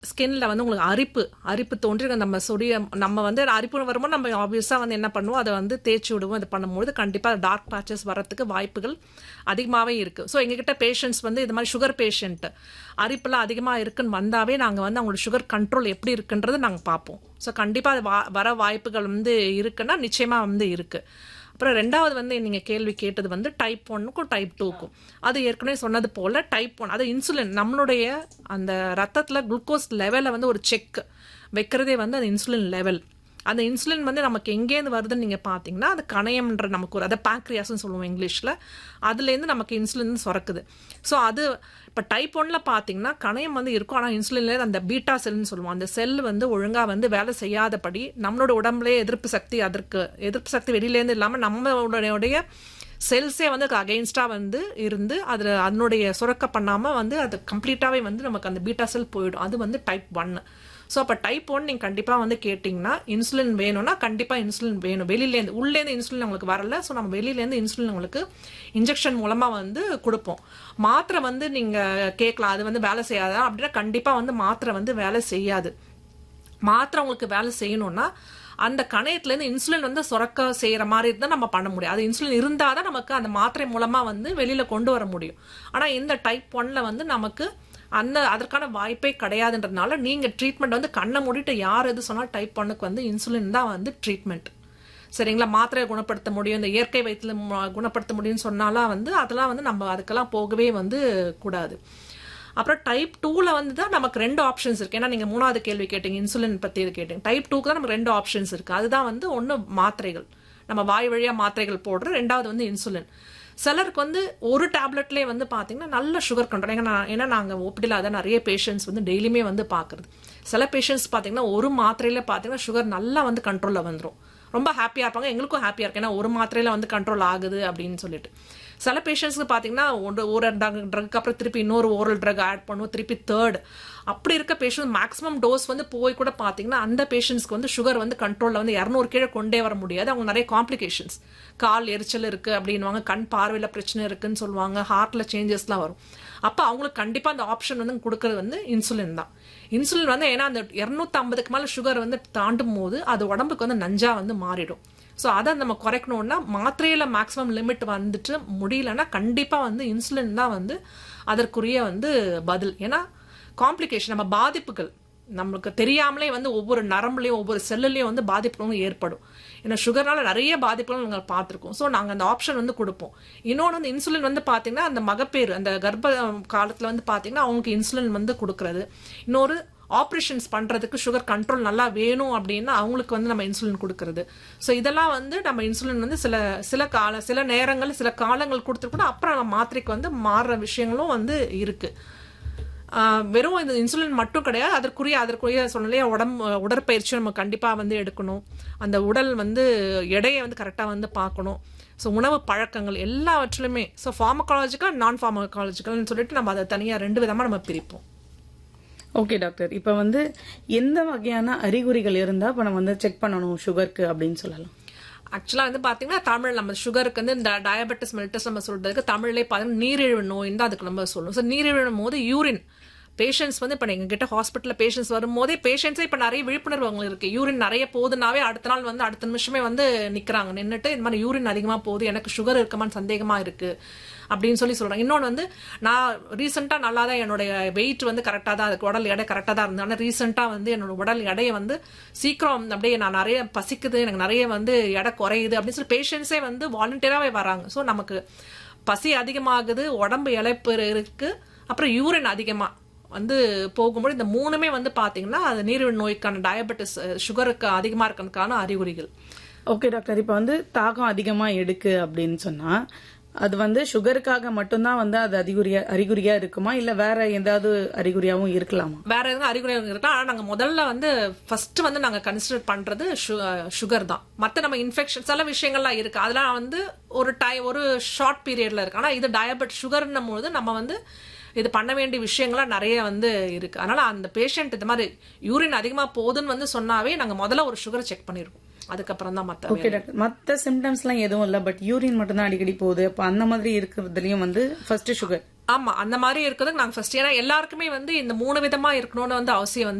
ஸ்கின்ல வந்து உங்களுக்கு அரிப்பு அரிப்பு தோன்றி நம்ம சொடியம் நம்ம வந்து அரிப்பு வரும்போது நம்ம ஆப்வியஸாக வந்து என்ன பண்ணுவோம் அதை வந்து தேய்ச்சி விடுவோம் இது பண்ணும்போது கண்டிப்பாக டார்க் பேச்சஸ் வரத்துக்கு வாய்ப்புகள் அதிகமாகவே இருக்குது ஸோ எங்ககிட்ட பேஷண்ட்ஸ் வந்து இது மாதிரி சுகர் பேஷண்ட் அரிப்பெல்லாம் அதிகமாக இருக்குன்னு வந்தாவே நாங்கள் வந்து அவங்களோட சுகர் கண்ட்ரோல் எப்படி இருக்குன்றது நாங்கள் பார்ப்போம் ஸோ கண்டிப்பாக அது வா வர வாய்ப்புகள் வந்து இருக்குன்னா நிச்சயமாக வந்து இருக்குது அப்புறம் ரெண்டாவது வந்து நீங்கள் கேள்வி கேட்டது வந்து டைப் ஒன்னுக்கும் டைப் டூக்கும் அது ஏற்கனவே சொன்னது போல் டைப் ஒன் அது இன்சுலின் நம்மளுடைய அந்த ரத்தத்தில் குளுக்கோஸ் லெவலை வந்து ஒரு செக் வைக்கிறதே வந்து அந்த இன்சுலின் லெவல் அந்த இன்சுலின் வந்து நமக்கு எங்கேருந்து வருதுன்னு நீங்கள் பார்த்தீங்கன்னா அது கணையம்ன்ற நமக்கு ஒரு அதை பேங்க்ரியாஸ்னு சொல்லுவோம் இங்கிலீஷில் அதுலேருந்து நமக்கு இன்சுலின் சுரக்குது ஸோ அது இப்போ டைப் ஒன்னில் பார்த்தீங்கன்னா கணையம் வந்து இருக்கும் ஆனால் இன்சுலின்லேருந்து அந்த பீட்டா செல்னு சொல்லுவோம் அந்த செல் வந்து ஒழுங்காக வந்து வேலை செய்யாதபடி நம்மளோட உடம்புலேயே எதிர்ப்பு சக்தி அதற்கு எதிர்ப்பு சக்தி வெளியிலேருந்து இல்லாமல் நம்மளுடைய செல்ஸே வந்து அகெயின்ஸ்டாக வந்து இருந்து அதில் அதனுடைய சுரக்க பண்ணாமல் வந்து அது கம்ப்ளீட்டாகவே வந்து நமக்கு அந்த பீட்டா செல் போயிடும் அது வந்து டைப் ஒன்னு ஸோ அப்போ டைப் ஒன் நீங்கள் கண்டிப்பாக வந்து கேட்டிங்கன்னா இன்சுலின் வேணும்னா கண்டிப்பாக இன்சுலின் வேணும் வெளியிலேருந்து உள்ளேருந்து இன்சுலின் உங்களுக்கு வரல ஸோ நம்ம வெளியிலேருந்து இன்சுலின் உங்களுக்கு இன்ஜெக்ஷன் மூலமாக வந்து கொடுப்போம் மாத்திரை வந்து நீங்கள் கேட்கலாம் அது வந்து வேலை செய்யாதா அப்படின்னா கண்டிப்பாக வந்து மாத்திரை வந்து வேலை செய்யாது மாத்திரை உங்களுக்கு வேலை செய்யணும்னா அந்த கணையத்துலேருந்து இன்சுலின் வந்து சுரக்க செய்கிற மாதிரி இருந்தால் நம்ம பண்ண முடியும் அது இன்சுலின் இருந்தால் தான் நமக்கு அந்த மாத்திரை மூலமாக வந்து வெளியில் கொண்டு வர முடியும் ஆனால் இந்த டைப் ஒன்ல வந்து நமக்கு அந்த அதற்கான வாய்ப்பே கிடையாதுன்றதுனால நீங்கள் ட்ரீட்மெண்ட் வந்து கண்ணை மூடிட்டு யார் எது சொன்னால் டைப் ஒன்னுக்கு வந்து இன்சுலின் தான் வந்து ட்ரீட்மெண்ட் சரிங்களா மாத்திரையை குணப்படுத்த முடியும் இந்த இயற்கை வயிற்றுல குணப்படுத்த முடியும்னு சொன்னாலாம் வந்து அதெல்லாம் வந்து நம்ம அதுக்கெல்லாம் போகவே வந்து கூடாது அப்புறம் டைப் டூவில் வந்து தான் நமக்கு ரெண்டு ஆப்ஷன்ஸ் இருக்குது ஏன்னா நீங்கள் மூணாவது கேள்வி கேட்டீங்க இன்சுலின் பற்றி இது கேட்டீங்க டைப் டூக்கு தான் நமக்கு ரெண்டு ஆப்ஷன்ஸ் இருக்குது அதுதான் வந்து ஒன்று மாத்திரைகள் நம்ம வாய் வழியாக மாத்திரைகள் போடுற ரெண்டாவது வந்து இன்சுலின் சிலருக்கு வந்து ஒரு டேப்லெட்லேயே வந்து பார்த்தீங்கன்னா நல்ல சுகர் கண்ட்ரோல் ஏன்னா ஏன்னா நாங்கள் ஓபிடியில் அதை நிறைய பேஷண்ட்ஸ் வந்து டெய்லியுமே வந்து பார்க்குறது சில பேஷண்ட்ஸ் பார்த்தீங்கன்னா ஒரு மாத்திரையில் பார்த்தீங்கன்னா சுகர் நல்லா வந்து கண்ட்ரோலில் வந்துடும் ரொம்ப ஹாப்பியாக இருப்பாங்க எங்களுக்கும் ஹாப்பியாக இருக்கு ஏன்னா ஒரு மாத்திரையில் வந்து கண்ட்ரோல் ஆகுது அப்படின்னு சொல்லிட்டு சில பேஷண்ட்ஸ்க்கு பார்த்தீங்கன்னா ஒரு ஒரு ட்ரக்கு அப்புறம் திருப்பி இன்னொரு ஓரல் ட்ரக் ஆட் பண்ணுவோம் திருப்பி தேர்ட் அப்படி இருக்க பேஷண்ட் மேக்ஸிமம் டோஸ் வந்து போய் கூட பார்த்தீங்கன்னா அந்த பேஷண்ட்ஸ்க்கு வந்து சுகர் வந்து கண்ட்ரோலில் வந்து இரநூறு கீழே கொண்டே வர முடியாது அவங்க நிறைய காம்ப்ளிகேஷன்ஸ் கால் எரிச்சல் இருக்குது அப்படின்வாங்க கண் பார்வையில் பிரச்சனை இருக்குன்னு சொல்லுவாங்க ஹார்ட்டில் சேஞ்சஸ்லாம் வரும் அப்போ அவங்களுக்கு கண்டிப்பாக அந்த ஆப்ஷன் வந்து கொடுக்கறது வந்து இன்சுலின் தான் இன்சுலின் வந்து ஏன்னா அந்த இரநூத்தி ஐம்பதுக்கு மேலே சுகர் வந்து தாண்டும் போது அது உடம்புக்கு வந்து நஞ்சா வந்து மாறிடும் ஸோ அதை நம்ம குறைக்கணும்னா மாத்திரையில் மேக்ஸிமம் லிமிட் வந்துட்டு முடியலன்னா கண்டிப்பாக வந்து இன்சுலின் தான் வந்து அதற்குரிய வந்து பதில் ஏன்னா காம்ப்ளிகேஷன் நம்ம பாதிப்புகள் நம்மளுக்கு தெரியாமலே வந்து ஒவ்வொரு நரம்புலையும் ஒவ்வொரு செல்லுலையும் வந்து பாதிப்புகளும் ஏற்படும் ஏன்னா சுகர்னால நிறைய பாதிப்புகள் நாங்கள் பார்த்துருக்கோம் ஸோ நாங்கள் அந்த ஆப்ஷன் வந்து கொடுப்போம் இன்னொன்று வந்து இன்சுலின் வந்து பார்த்தீங்கன்னா அந்த மகப்பேறு அந்த கர்ப்ப காலத்தில் வந்து பார்த்தீங்கன்னா அவங்களுக்கு இன்சுலின் வந்து கொடுக்கறது இன்னொரு ஆப்ரேஷன்ஸ் பண்ணுறதுக்கு சுகர் கண்ட்ரோல் நல்லா வேணும் அப்படின்னா அவங்களுக்கு வந்து நம்ம இன்சுலின் கொடுக்கறது ஸோ இதெல்லாம் வந்து நம்ம இன்சுலின் வந்து சில சில கால சில நேரங்கள் சில காலங்கள் கொடுத்துருக்கணும் அப்புறம் நம்ம மாத்திரைக்கு வந்து மாறுற விஷயங்களும் வந்து இருக்குது வெறும் இந்த இன்சுலின் மட்டும் கிடையாது அதற்குரிய அதற்குரிய சொன்னாலே உடம்பு உடற்பயிற்சி நம்ம கண்டிப்பாக வந்து எடுக்கணும் அந்த உடல் வந்து எடையை வந்து கரெக்டாக வந்து பார்க்கணும் ஸோ உணவு பழக்கங்கள் எல்லாவற்றிலுமே ஸோ ஃபார்மகாலஜிக்கல் நான் ஃபார்மகாலஜிக்கல்னு சொல்லிட்டு நம்ம அதை தனியாக ரெண்டு விதமாக நம்ம பிரிப்போம் ஓகே டாக்டர் இப்போ வந்து எந்த வகையான அறிகுறிகள் இருந்தால் இப்போ நம்ம வந்து செக் பண்ணணும் சுகருக்கு அப்படின்னு சொல்லலாம் ஆக்சுவலாக வந்து பார்த்தீங்கன்னா தமிழ் நம்ம சுகருக்கு வந்து இந்த டயபெட்டிஸ் மெல்டஸ் நம்ம சொல்றதுக்கு தமிழ்லேயே பார்த்தீங்கன்னா நீரிழிவு நோய் தான் அதுக்கு நம்ம சொல்லுவோம் ஸோ நீரிழிவு போது யூரின் பேஷண்ட்ஸ் வந்து இப்போ எங்ககிட்ட ஹாஸ்பிட்டலில் பேஷண்ட்ஸ் வரும்போதே பேஷண்ட்ஸே இப்போ நிறைய விழிப்புணர்வு அவங்களுக்கு இருக்கு யூரின் நிறைய போகுதுனாவே அடுத்த நாள் வந்து அடுத்த நிமிஷமே வந்து நிற்கிறாங்க நின்றுட்டு இந்த மாதிரி யூரின் அதிகமாக போகுது எனக்கு சுகர் இருக்குமான்னு சந்தேகமாக இருக்கு அப்படின்னு சொல்லி சொல்றாங்க இன்னொன்று வந்து நான் ரீசெண்டாக நல்லா தான் என்னுடைய வெயிட் வந்து கரெக்டாக தான் அதுக்கு உடல் எடை கரெக்டாக தான் இருந்தது ஆனால் ரீசெண்டாக வந்து என்னோட உடல் எடையை வந்து சீக்கிரம் அப்படியே நான் நிறைய பசிக்குது எனக்கு நிறைய வந்து எடை குறையுது அப்படின்னு சொல்லி பேஷண்ட்ஸே வந்து வாலண்டியராகவே வராங்க ஸோ நமக்கு பசி அதிகமாகுது உடம்பு இழைப்பு இருக்கு அப்புறம் யூரின் அதிகமாக வந்து போகும்போது இந்த மூணுமே வந்து பார்த்தீங்கன்னா அது நீரிழிவு நோய்க்கான டயபெட்டிஸ் சுகருக்கு அதிகமாக இருக்கிறதுக்கான அறிகுறிகள் ஓகே டாக்டர் இப்போ வந்து தாகம் அதிகமாக எடுக்கு அப்படின்னு சொன்னா அது வந்து சுகருக்காக மட்டும்தான் வந்து அது அறிகுறியா அறிகுறியா இருக்குமா இல்ல வேற ஏதாவது அறிகுறியாவும் இருக்கலாமா வேற எதுவும் அறிகுறி இருக்கலாம் ஆனால் நாங்கள் முதல்ல வந்து ஃபர்ஸ்ட் வந்து நாங்கள் கன்சிடர் பண்றது சுகர் தான் மற்ற நம்ம இன்ஃபெக்ஷன் சில விஷயங்கள்லாம் இருக்கு அதெல்லாம் வந்து ஒரு டை ஒரு ஷார்ட் பீரியட்ல இருக்கு ஆனால் இது டயபெட் சுகர்னும் போது நம்ம வந்து இது பண்ண வேண்டிய விஷயங்கள்லாம் நிறைய வந்து இருக்கு அதனால அந்த பேஷண்ட் இந்த மாதிரி யூரின் அதிகமா போகுதுன்னு வந்து சொன்னாவே நாங்க முதல்ல ஒரு சுகர் செக் பண்ணிருக்கோம் அதுக்கப்புறம் தான் மத்த ஓகே டாக்டர் மத்த சிம்டம்ஸ்லாம் எதுவும் இல்ல பட் யூரின் மட்டும் தான் அடிக்கடி போகுது அப்ப அந்த மாதிரி இருக்கிறதுலயும் வந்து ஃபர்ஸ்ட் சுகர் ஆமா அந்த மாதிரி இருக்கிறதுக்கு நாங்க ஃபர்ஸ்ட் ஏன்னா எல்லாருக்குமே வந்து இந்த மூணு விதமா இருக்கணும்னு வந்து அவசியம் வந்து